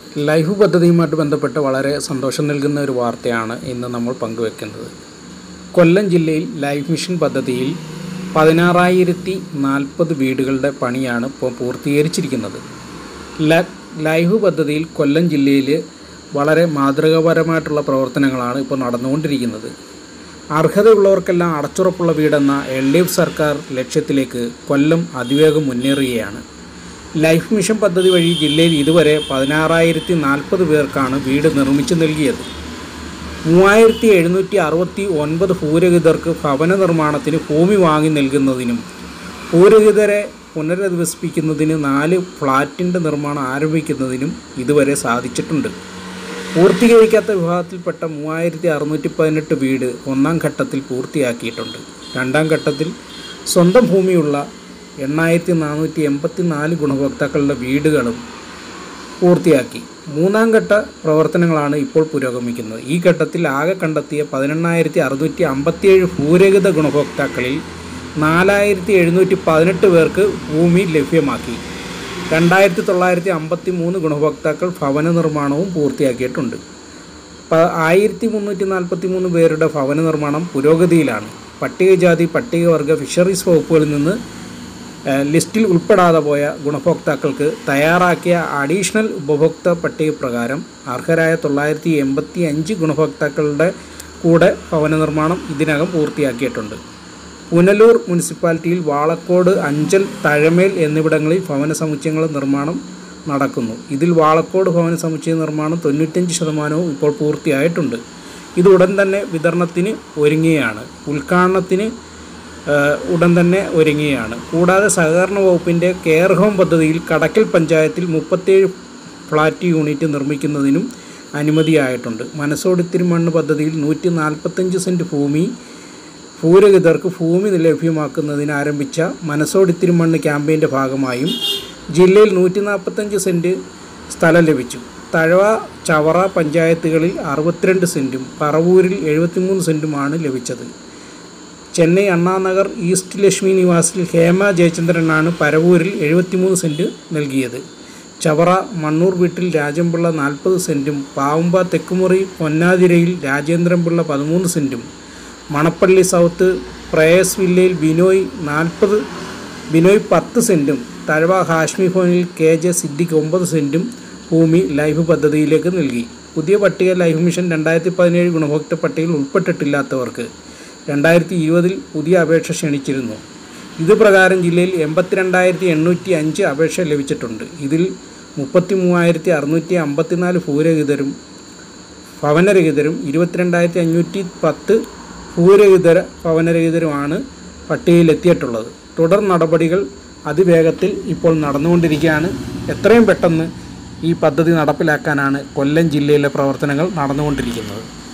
life പദ്ധതിയുമായിട്ട് ബന്ധപ്പെട്ട് വളരെ സന്തോഷം നൽകുന്ന ഒരു വാർത്തയാണ് ഇന്ന് നമ്മൾ പങ്കുവെക്കുന്നത് കൊല്ലം ജില്ലയിൽ ലൈഫ് മിഷൻ പദ്ധതിയിൽ പതിനാറായിരത്തി നാൽപ്പത് വീടുകളുടെ പണിയാണ് ഇപ്പോൾ പൂർത്തീകരിച്ചിരിക്കുന്നത് ല ലൈഫ് പദ്ധതിയിൽ കൊല്ലം ജില്ലയിൽ വളരെ മാതൃകാപരമായിട്ടുള്ള പ്രവർത്തനങ്ങളാണ് ഇപ്പോൾ നടന്നുകൊണ്ടിരിക്കുന്നത് അർഹതയുള്ളവർക്കെല്ലാം അടച്ചുറപ്പുള്ള വീടെന്ന എൽ ഡി എഫ് സർക്കാർ ലക്ഷ്യത്തിലേക്ക് കൊല്ലം അതിവേഗം മുന്നേറുകയാണ് ലൈഫ് മിഷൻ പദ്ധതി വഴി ജില്ലയിൽ ഇതുവരെ പതിനാറായിരത്തി നാൽപ്പത് പേർക്കാണ് വീട് നിർമ്മിച്ചു നൽകിയത് മൂവായിരത്തി എഴുന്നൂറ്റി അറുപത്തി ഒൻപത് ഭൂരഹിതർക്ക് ഭവന നിർമ്മാണത്തിന് ഭൂമി വാങ്ങി നൽകുന്നതിനും ഭൂരഹിതരെ പുനരധിവസിപ്പിക്കുന്നതിന് നാല് ഫ്ലാറ്റിൻ്റെ നിർമ്മാണം ആരംഭിക്കുന്നതിനും ഇതുവരെ സാധിച്ചിട്ടുണ്ട് പൂർത്തീകരിക്കാത്ത വിഭാഗത്തിൽപ്പെട്ട മൂവായിരത്തി അറുന്നൂറ്റി പതിനെട്ട് വീട് ഒന്നാം ഘട്ടത്തിൽ പൂർത്തിയാക്കിയിട്ടുണ്ട് രണ്ടാം ഘട്ടത്തിൽ സ്വന്തം ഭൂമിയുള്ള എണ്ണായിരത്തി നാനൂറ്റി എൺപത്തി നാല് ഗുണഭോക്താക്കളുടെ വീടുകളും പൂർത്തിയാക്കി മൂന്നാം ഘട്ട പ്രവർത്തനങ്ങളാണ് ഇപ്പോൾ പുരോഗമിക്കുന്നത് ഈ ഘട്ടത്തിൽ ആകെ കണ്ടെത്തിയ പതിനെണ്ണായിരത്തി അറുന്നൂറ്റി അമ്പത്തിയേഴ് ഭൂരഹിത ഗുണഭോക്താക്കളിൽ നാലായിരത്തി എഴുന്നൂറ്റി പതിനെട്ട് പേർക്ക് ഭൂമി ലഭ്യമാക്കി രണ്ടായിരത്തി തൊള്ളായിരത്തി അമ്പത്തി മൂന്ന് ഗുണഭോക്താക്കൾ ഭവന നിർമ്മാണവും പൂർത്തിയാക്കിയിട്ടുണ്ട് പ- ആയിരത്തി മുന്നൂറ്റി നാൽപ്പത്തി മൂന്ന് പേരുടെ ഭവന നിർമ്മാണം പുരോഗതിയിലാണ് പട്ടികജാതി പട്ടികവർഗ ഫിഷറീസ് വകുപ്പുകളിൽ നിന്ന് ഏഹ്, ലിസ്റ്റിൽ ഉൾപ്പെടാതെ പോയ ഗുണഭോക്താക്കൾക്ക് തയ്യാറാക്കിയ അഡീഷണൽ ഉപഭോക്തൃ പട്ടിക പ്രകാരം അർഹരായ തൊള്ളായിരത്തി എൺപത്തി അഞ്ച് ഗുണഭോക്താക്കളുടെ കൂടെ ഭവന നിർമ്മാണം ഇതിനകം പൂർത്തിയാക്കിയിട്ടുണ്ട് പുനലൂർ മുനിസിപ്പാലിറ്റിയിൽ വാളക്കോട് അഞ്ചൽ തഴമേൽ എന്നിവിടങ്ങളിൽ ഭവന സമുച്ചയങ്ങളുടെ നിർമ്മാണം നടക്കുന്നു ഇതിൽ വാളക്കോട് ഭവന സമുച്ചയ നിർമ്മാണം തൊണ്ണൂറ്റഞ്ച് ശതമാനവും ഇപ്പോൾ പൂർത്തിയായിട്ടുണ്ട് ഇത് ഉടൻ തന്നെ വിതരണത്തിന് ഒരുങ്ങുകയാണ് ഉദ്ഘാടനത്തിന് ഏഹ്, ഉടൻ തന്നെ ഒരുങ്ങുകയാണ് കൂടാതെ സഹകരണ വകുപ്പിൻ്റെ കെയർ ഹോം പദ്ധതിയിൽ കടക്കൽ പഞ്ചായത്തിൽ മുപ്പത്തേഴ് ഫ്ലാറ്റ് യൂണിറ്റ് നിർമ്മിക്കുന്നതിനും അനുമതിയായിട്ടുണ്ട് മനസ്സോടിത്തിരി മണ്ണ് പദ്ധതിയിൽ നൂറ്റി നാൽപ്പത്തഞ്ച് സെൻറ്റ് ഭൂമി ഭൂരഹിതർക്ക് ഭൂമി ലഭ്യമാക്കുന്നതിന് ആരംഭിച്ച മനസ്സോടിത്തിരി മണ്ണ് ക്യാമ്പയിൻ്റെ ഭാഗമായും ജില്ലയിൽ നൂറ്റി നാൽപ്പത്തഞ്ച് സെൻറ്റ് സ്ഥലം ലഭിച്ചു തഴവ ചവറ പഞ്ചായത്തുകളിൽ അറുപത്തിരണ്ട് സെൻറ്റും പറവൂരിൽ എഴുപത്തിമൂന്ന് സെൻറ്റുമാണ് ലഭിച്ചത് ചെന്നൈ അണ്ണാനഗർ ഈസ്റ്റ് ലക്ഷ്മി നിവാസിൽ ഹേമ ജയചന്ദ്രനാണ് പരവൂരിൽ എഴുപത്തിമൂന്ന് സെൻറ്റ് നൽകിയത് ചവറ മണ്ണൂർ വീട്ടിൽ രാജൻപിള്ള നാൽപ്പത് സെൻറ്റും പാവുമ്പ തെക്കുമുറി പൊന്നാതിരയിൽ രാജേന്ദ്രൻപിള്ള പതിമൂന്ന് സെൻറ്റും മണപ്പള്ളി സൗത്ത് പ്രേയസ് വില്ലയിൽ ബിനോയ് നാൽപ്പത് ബിനോയ് പത്ത് സെൻറ്റും തഴവ ഹാഷ്മി ഭവനിൽ കെ ജെ സിദ്ദിഖ് ഒമ്പത് സെൻറ്റും ഭൂമി ലൈഫ് പദ്ധതിയിലേക്ക് നൽകി പുതിയ പട്ടിക ലൈഫ് മിഷൻ രണ്ടായിരത്തി പതിനേഴ് ഗുണഭോക്തൃ പട്ടികയിൽ ഉൾപ്പെട്ടിട്ടില്ലാത്തവർക്ക് രണ്ടായിരത്തി ഇരുപതിൽ പുതിയ അപേക്ഷ ക്ഷണിച്ചിരുന്നു ഇത് പ്രകാരം ജില്ലയിൽ എൺപത്തിരണ്ടായിരത്തി എണ്ണൂറ്റി അഞ്ച് അപേക്ഷ ലഭിച്ചിട്ടുണ്ട് ഇതിൽ മുപ്പത്തി മൂവായിരത്തി അറുന്നൂറ്റി അമ്പത്തിനാല് ഭൂരഹിതരും ഭവനരഹിതരും ഇരുപത്തിരണ്ടായിരത്തി അഞ്ഞൂറ്റി പത്ത് ഭൂരഹിതര ഭവനരഹിതരുമാണ് പട്ടികയിലെത്തിയിട്ടുള്ളത് തുടർ നടപടികൾ അതിവേഗത്തിൽ ഇപ്പോൾ നടന്നുകൊണ്ടിരിക്കുകയാണ് എത്രയും പെട്ടെന്ന് ഈ പദ്ധതി നടപ്പിലാക്കാനാണ് കൊല്ലം ജില്ലയിലെ പ്രവർത്തനങ്ങൾ നടന്നുകൊണ്ടിരിക്കുന്നത്